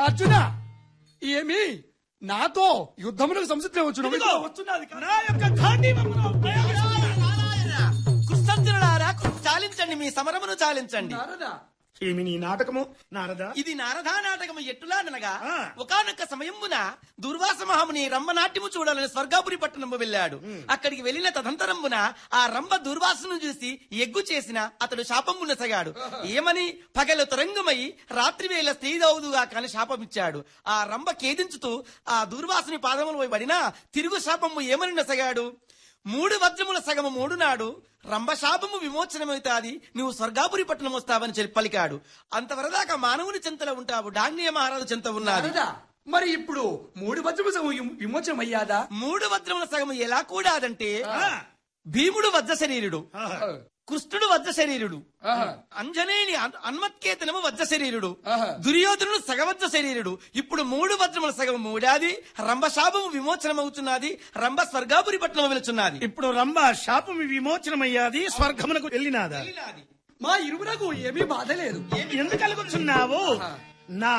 అర్జున ఏమి నాతో యుద్ధములకు సంసిద్ధి వచ్చు వస్తున్నది నా యొక్క గాంధీవమును కృష్ణార్జునులారా చాలించండి మీ సమరమును చాలించండి నారదా ఏమి నీ నాటకము నారదా ఇది నారదా నాటకము ఎట్టులానగా ఆ. ఒకనొక సమయమున దుర్వాస మహాముని రంభ నాట్యము చూడాలని స్వర్గాపురి పట్టణము వెళ్ళాడు అక్కడికి వెళ్లిన తదంతరమున ఆ రంభ దుర్వాసను చూసి ఎగ్గు చేసిన అతడు శాపమున సగాడు ఏమని పగలు తరంగమై రాత్రి వేళ స్త్రీదవుదుగా కాని శాపమిచ్చాడు ఆ రంభ కేదించుతూ ఆ దుర్వాసుని పాదములు పడినా తిరుగు శాపము ఏమని నసగాడు మూడు వజ్రముల సగము మూడు నాడు రంభశాపము విమోచనమవుతాది నువ్వు స్వర్గాపురి పట్టణం వస్తావని చెప్పి పలికాడు అంతవరదాకా మానవుని చెంతలో ఉంటావు డాంగ్నియ మహారాజు చెంత ఉన్నాడు నారదా మరి ఇప్పుడు మూడు వజ్రము విమోచనం అయ్యాదా మూడు వజ్రముల సగము ఎలా కూడాదంటే భీముడు వజ్ర శరీరుడు కృష్ణుడు వజ్ర శరీరుడు ఆహా. అంజనేయుని అన్- అన్మత్కేతనము వజ్ర శరీరుడు ఆహా. దుర్యోధనుడు సగవజ్ర శరీరుడు ఇప్పుడు మూడు వజ్రముల సగం మూడాది రంభశాపము విమోచనమవుతున్నది రంభ స్వర్గాపురి పట్టణం వెళుచున్నది ఇప్పుడు రంభ శాపము విమోచనమయ్యాది స్వర్గమునకు వెళ్ళినాదా మా ఇరువురకు ఏమీ బాధ లేదు ఎందుకు కలుగుతున్నావు నా